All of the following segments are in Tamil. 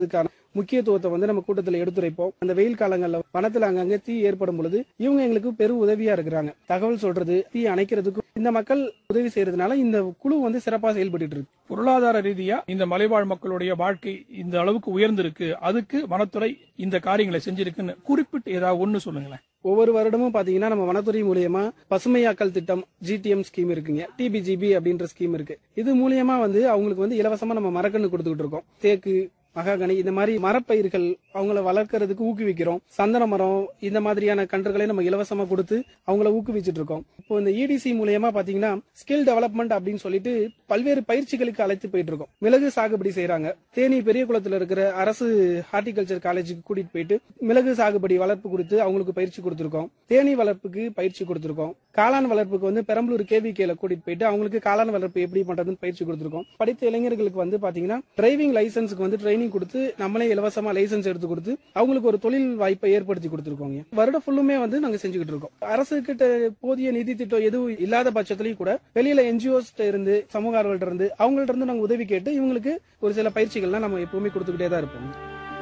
இதுக்கான முக்கியத்துவத்தை வந்து நம்ம கூட்டத்தில் எடுத்துரைப்போம் அந்த வெயில் காலங்களில் வனத்தில் அங்கங்கே தீ ஏற்படும் பொழுது இவங்க எங்களுக்கு பெரும் உதவியா இருக்கிறாங்க தகவல் சொல்றது தீ அணைக்கிறதுக்கு இந்த மக்கள் உதவி செய்யறதுனால இந்த குழு வந்து சிறப்பாக செயல்பட்டு இருக்கு பொருளாதார ரீதியா இந்த மலைவாழ் மக்களுடைய வாழ்க்கை இந்த அளவுக்கு உயர்ந்திருக்கு அதுக்கு வனத்துறை இந்த காரியங்களை செஞ்சிருக்குன்னு குறிப்பிட்டு ஏதாவது ஒண்ணு சொல்லுங்களேன் ஒவ்வொரு வருடமும் பாத்தீங்கன்னா நம்ம வனத்துறை மூலியமா பசுமையாக்கல் திட்டம் ஜிடிஎம் ஸ்கீம் இருக்குங்க டிபிஜிபி அப்படின்ற ஸ்கீம் இருக்கு இது மூலியமா வந்து அவங்களுக்கு வந்து இலவசமா நம்ம மரக்கன்று கொடுத்துக்கிட்டு இருக்கோம் தேக்கு மகாகனி இந்த மாதிரி மரப்பயிர்கள் அவங்கள வளர்க்கறதுக்கு ஊக்குவிக்கிறோம் சந்தன மரம் இந்த மாதிரியான கன்றுகளை நம்ம இலவசமா கொடுத்து அவங்கள ஊக்குவிச்சிட்டு இருக்கோம் இப்போ இந்த இடிசி மூலியமா பாத்தீங்கன்னா ஸ்கில் டெவலப்மெண்ட் அப்படின்னு சொல்லிட்டு பல்வேறு பயிற்சிகளுக்கு அழைத்து போயிட்டு இருக்கோம் மிளகு சாகுபடி செய்யறாங்க தேனி பெரிய குளத்துல இருக்கிற அரசு ஹார்டிகல்ச்சர் காலேஜுக்கு கூட்டிட்டு போயிட்டு மிளகு சாகுபடி வளர்ப்பு கொடுத்து அவங்களுக்கு பயிற்சி கொடுத்திருக்கோம் தேனி வளர்ப்புக்கு பயிற்சி கொடுத்திருக்கோம் காளான் வளர்ப்புக்கு வந்து பெரம்பலூர் கேவிகேல கூட்டிட்டு போயிட்டு அவங்களுக்கு காளான் வளர்ப்பு எப்படி பண்றதுன்னு பயிற்சி கொடுத்திருக்கோம் படித்த இளைஞர்களுக்கு வந்து பாத்தீங்கன்னா டிரைவிங் லைசன்ஸ்க்கு வந்து ட்ரைனிங் கொடுத்து நம்மளே இலவசமா லைசன்ஸ் எடுத்து கொடுத்து அவங்களுக்கு ஒரு தொழில் வாய்ப்பை ஏற்படுத்தி கொடுத்திருக்கோங்க வருடம் ஃபுல்லுமே வந்து நாங்க செஞ்சுக்கிட்டு இருக்கோம் அரசு கிட்ட போதிய நிதி திட்டம் எதுவும் இல்லாத பட்சத்திலையும் கூட வெளியில என்ஜிஓஸ் இருந்து சமூக ஆர்வலர்ட்ட இருந்து அவங்கள்ட்ட இருந்து நாங்க உதவி கேட்டு இவங்களுக்கு ஒரு சில பயிற்சிகள்லாம் நம்ம எப்பவுமே கொடுத்துக்கிட்டே தான் இருப்போம்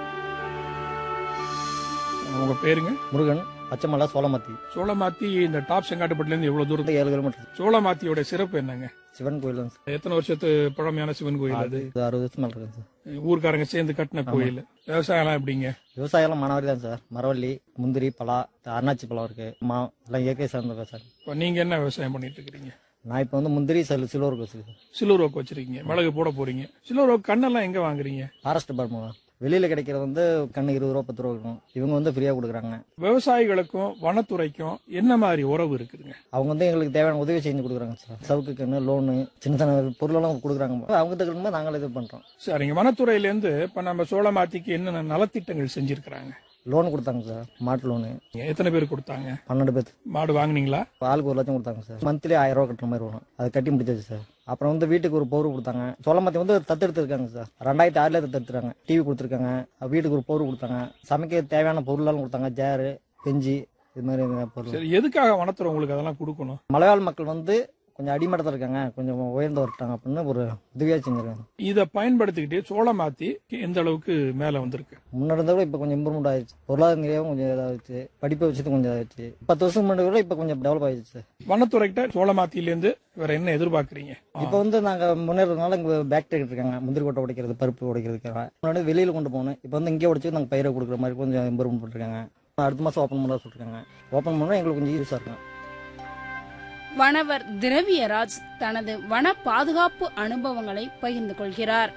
உங்க பேருங்க முருகன் பச்சைமலை சோளமத்தி சோளமாத்தி இந்த டாப் செங்காட்டுப்பட்டுல இருந்து எவ்வளவு தூரம் ஏழு கிலோமீட்டர் சோளமாத்தியோட சிறப்பு என்னங்க சிவன் கோயில் தான் சார். எத்தனை வருஷத்து பழமையான சிவன் கோயில் அது இது அறுபது வருஷம் மேல இருக்கு சார் ஊர்க்காரங்க சேர்ந்து கட்டின கோயில் விவசாயம் எல்லாம் எப்படிங்க விவசாயம் மாணவரி தான் சார் மரவள்ளி முந்திரி பலா அன்னாச்சி பழம் இருக்கு மா எல்லாம் இயற்கை சார்ந்த விவசாயம் இப்ப நீங்க என்ன விவசாயம் பண்ணிட்டு இருக்கீங்க நான் இப்போ வந்து முந்திரி செல் சிலோருக்கு வச்சிருக்கேன் சிலூர் ரோக்கு வச்சிருக்கீங்க மிளகு போட போறீங்க சிலூர் ரோக்கு கண்ணெல்லாம் எங்க வாங்குறீங்க ஃபாரஸ்ட் டிபார்ட்மெண்ட் வெளியில கிடைக்கிறது வந்து கண்ணு இருபது ரூபா பத்து ரூபா இருக்கும் இவங்க வந்து ஃப்ரீயா கொடுக்குறாங்க விவசாயிகளுக்கும் வனத்துறைக்கும் என்ன மாதிரி உறவு இருக்குதுங்க அவங்க வந்து எங்களுக்கு தேவையான உதவி செஞ்சு கொடுக்குறாங்க சார் சவுக்கு கண்ணு லோனு சின்ன சின்ன பொருளெல்லாம் கொடுக்குறாங்க அவங்க தகுந்த நாங்கள் இது பண்றோம் சரிங்க வனத்துறையில இருந்து இப்ப நம்ம சோளமாத்திக்கு என்னென்ன நலத்திட்டங்கள் செஞ்சிருக்கிறாங்க லோன் கொடுத்தாங்க சார் மாட்டு லோனு எத்தனை பேர் கொடுத்தாங்க பன்னெண்டு பேர் மாடு வாங்குனீங்களா ஆளுக்கு ஒரு லட்சம் கொடுத்தாங்க சார் மந்த்லி ஆயிரம் ரூபா கட்டுற மாதிரி வரும் அது கட்டி முடிச்சாச்சு சார் அப்புறம் வந்து வீட்டுக்கு ஒரு பவுர் கொடுத்தாங்க சோளமத்தி வந்து தத்தெடுத்து இருக்காங்க சார் ரெண்டாயிரத்தி ஆறுல தத்தெடுத்துருக்காங்க டிவி கொடுத்துருக்காங்க வீட்டுக்கு ஒரு பவுர் கொடுத்தாங்க சமைக்க தேவையான பொருளெல்லாம் கொடுத்தாங்க ஜேரு பெஞ்சி இது மாதிரி பொருள் சரி எதுக்காக வனத்துறை உங்களுக்கு அதெல்லாம் கொடுக்கணும் மலைவாழ் மக்கள் வந்து கொஞ்சம் அடிமட்டத்தில் இருக்காங்க கொஞ்சம் உயர்ந்து வரட்டாங்க அப்படின்னு ஒரு உதவியாக செஞ்சிருக்காங்க இதை பயன்படுத்திக்கிட்டு சோளமாத்தி எந்த அளவுக்கு மேல வந்திருக்கு முன்னாடி இருந்த கூட இப்போ கொஞ்சம் இம்ப்ரூவ்மெண்ட் ஆயிடுச்சு பொருளாதார ரீதியாகவும் கொஞ்சம் இதாகிடுச்சு படிப்பை வச்சது கொஞ்சம் இதாகிடுச்சு பத்து வருஷம் முன்னாடி கூட இப்போ கொஞ்சம் டெவலப் ஆயிடுச்சு சார் வனத்துறைகிட்ட சோளமாத்தில இருந்து வேற என்ன எதிர்பார்க்கறீங்க இப்போ வந்து நாங்க முன்னேறதுனால இங்க பேக்டரி இருக்காங்க முந்திரி கொட்டை உடைக்கிறது பருப்பு உடைக்கிறதுக்காக முன்னாடி வெளியில கொண்டு போகணும் இப்போ வந்து இங்கே உடைச்சு நாங்க பயிரை கொடுக்குற மாதிரி கொஞ்சம் இம்ப்ரூவ்மெண்ட் பண்ணிருக்காங்க அடுத்த மாசம் ஓப்பன் பண்ண சொல்லிருக்காங்க ஓப்பன் பண்ணா எங்களுக்கு கொஞ்சம் யூஸா இருக்கும் வனவர் திரவியராஜ் தனது வன பாதுகாப்பு அனுபவங்களை பகிர்ந்து கொள்கிறார்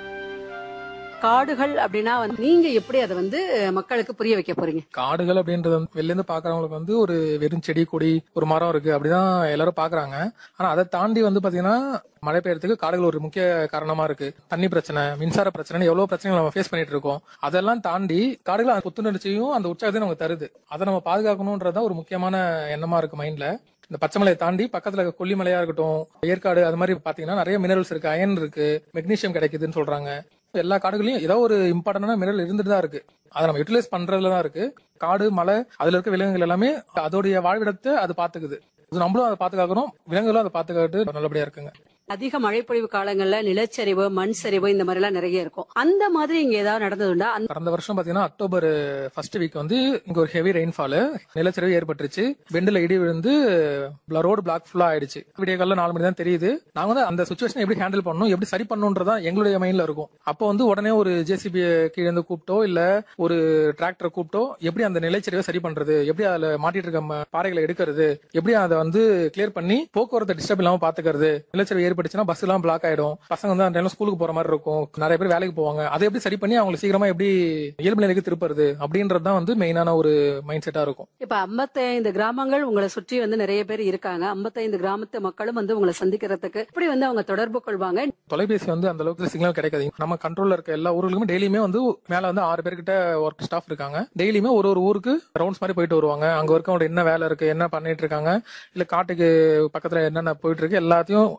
காடுகள் அப்படின்னா வந்து நீங்க எப்படி அதை வந்து மக்களுக்கு புரிய வைக்க போறீங்க காடுகள் அப்படின்றது வந்து வெளில இருந்து பாக்குறவங்களுக்கு வந்து ஒரு வெறும் செடி கொடி ஒரு மரம் இருக்கு அப்படிதான் எல்லாரும் பாக்குறாங்க ஆனா அதை தாண்டி வந்து பாத்தீங்கன்னா மழை பெய்யறதுக்கு காடுகள் ஒரு முக்கிய காரணமா இருக்கு தண்ணி பிரச்சனை மின்சார பிரச்சனை எவ்வளவு பிரச்சனைகள் நம்ம ஃபேஸ் பண்ணிட்டு இருக்கோம் அதெல்லாம் தாண்டி காடுகள் அந்த புத்துணர்ச்சியும் அந்த உற்சாகத்தையும் நமக்கு தருது அதை நம்ம பாதுகாக்கணும்ன்றதா ஒரு முக்கியமான எண்ணமா இருக்கு மைண்ட்ல இந்த பச்சைமலையை தாண்டி பக்கத்துல இருக்க கொல்லிமலையா இருக்கட்டும் ஏற்காடு அது மாதிரி பாத்தீங்கன்னா நிறைய மினரல்ஸ் இருக்கு அயன் இருக்கு மெக்னீசியம் கிடைக்குதுன்னு சொல்றாங்க எல்லா காடுகளையும் ஏதோ ஒரு இம்பார்ட்டன்டான மினரல் இருந்துட்டு தான் இருக்கு அதை நம்ம யூட்டிலைஸ் பண்றதுல தான் இருக்கு காடு மலை அதுல இருக்க விலங்குகள் எல்லாமே அதோடைய வாழ்விடத்தை அது பாத்துக்குது இது நம்மளும் அதை பாத்துக்காக்கணும் விலங்குகளும் அதை பாத்துக்கிட்டு நல்லபடியா இருக்குங்க அதிக மழைப்பொழிவு காலங்கள்ல நிலச்சரிவு மண் சரிவு இந்த மாதிரி எல்லாம் நிறைய இருக்கும் அந்த மாதிரி இங்க ஏதாவது நடந்ததுண்டா அந்த கடந்த வருஷம் பாத்தீங்கன்னா அக்டோபர் ஃபர்ஸ்ட் வீக் வந்து இங்க ஒரு ஹெவி ரெயின்ஃபால் நிலச்சரிவு ஏற்பட்டுருச்சு பெண்டில் இடி விழுந்து ரோடு பிளாக் ஃபுல்லா ஆயிடுச்சு விடிய காலைல நாலு மணி தான் தெரியுது நாங்க வந்து அந்த சுச்சுவேஷன் எப்படி ஹேண்டில் பண்ணணும் எப்படி சரி பண்ணணும்ன்றதா எங்களுடைய மைண்ட்ல இருக்கும் அப்போ வந்து உடனே ஒரு ஜேசிபி கீழே இருந்து கூப்பிட்டோ இல்ல ஒரு டிராக்டரை கூப்பிட்டோ எப்படி அந்த நிலச்சரிவை சரி பண்றது எப்படி அதுல மாட்டிட்டு இருக்க ம- பாறைகளை எடுக்கிறது எப்படி அதை வந்து கிளியர் பண்ணி போக்குவரத்தை டிஸ்டர்ப் இல்லாம பாத்துக்கிறது நிலச்சரிவு ஏற்பட்டுச்சுன்னா பஸ் எல்லாம் பிளாக் ஆயிடும் பசங்க வந்து அந்த டைம்ல ஸ்கூலுக்கு போற மாதிரி இருக்கும் நிறைய பேர் வேலைக்கு போவாங்க அதை எப்படி சரி பண்ணி அவங்களை சீக்கிரமா எப்படி இயல்பு நிலைக்கு திருப்புறது அப்படின்றது தான் வந்து மெயினான ஒரு மைண்ட் செட்டா இருக்கும் இப்ப 55 கிராமங்கள் உங்களை சுற்றி வந்து நிறைய பேர் இருக்காங்க 55 கிராமத்து மக்களும் வந்து உங்களை சந்திக்கிறதுக்கு எப்படி வந்து அவங்க தொடர்பு கொள்வாங்க தொலைபேசி வந்து அந்த அளவுக்கு சிக்னல் கிடைக்காது நம்ம கண்ட்ரோல்ல இருக்க எல்லா ஊர்களுமே டெய்லியுமே வந்து மேல வந்து ஆறு பேர்கிட்ட ஒர்க் ஸ்டாஃப் இருக்காங்க டெய்லியுமே ஒரு ஒரு ஊருக்கு ரவுண்ட்ஸ் மாதிரி போயிட்டு வருவாங்க அங்க இருக்கவங்க என்ன வேலை இருக்கு என்ன பண்ணிட்டு இருக்காங்க இல்ல காட்டுக்கு பக்கத்துல என்னென்ன போயிட்டு இருக்கு எல்லாத்தையும் அவங்க வந்து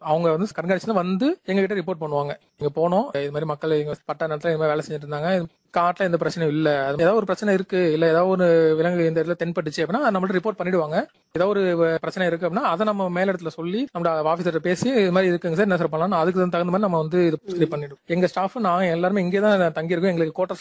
கண்காணிச்சு வந்து எங்க கிட்ட ரிப்போர்ட் பண்ணுவாங்க இங்க போனோம் இது மாதிரி மக்கள் இங்க பட்டா நேரத்துல இது மாதிரி வேலை செஞ்சுட்டு இருந்தாங்க காட்டுல எந்த பிரச்சனையும் இல்ல அது ஏதாவது ஒரு பிரச்சனை இருக்கு இல்ல ஏதாவது ஒரு விலங்கு இந்த இடத்துல தென்பட்டுச்சு அப்படின்னா நம்மள்ட்ட ரிப்போர்ட் பண்ணிடுவாங்க ஏதாவது ஒரு பிரச்சனை இருக்கு அப்படின்னா அதை நம்ம மேல இடத்துல சொல்லி நம்ம ஆபீசர் பேசி இது மாதிரி இருக்குங்க சார் என்ன சார் பண்ணலாம் அதுக்கு தகுந்த மாதிரி நம்ம வந்து இது இது பண்ணிடுவோம் எங்க ஸ்டாஃப் நான் எல்லாருமே இங்கே தான் தங்கியிருக்கோம் எங்களுக்கு கோட்டர்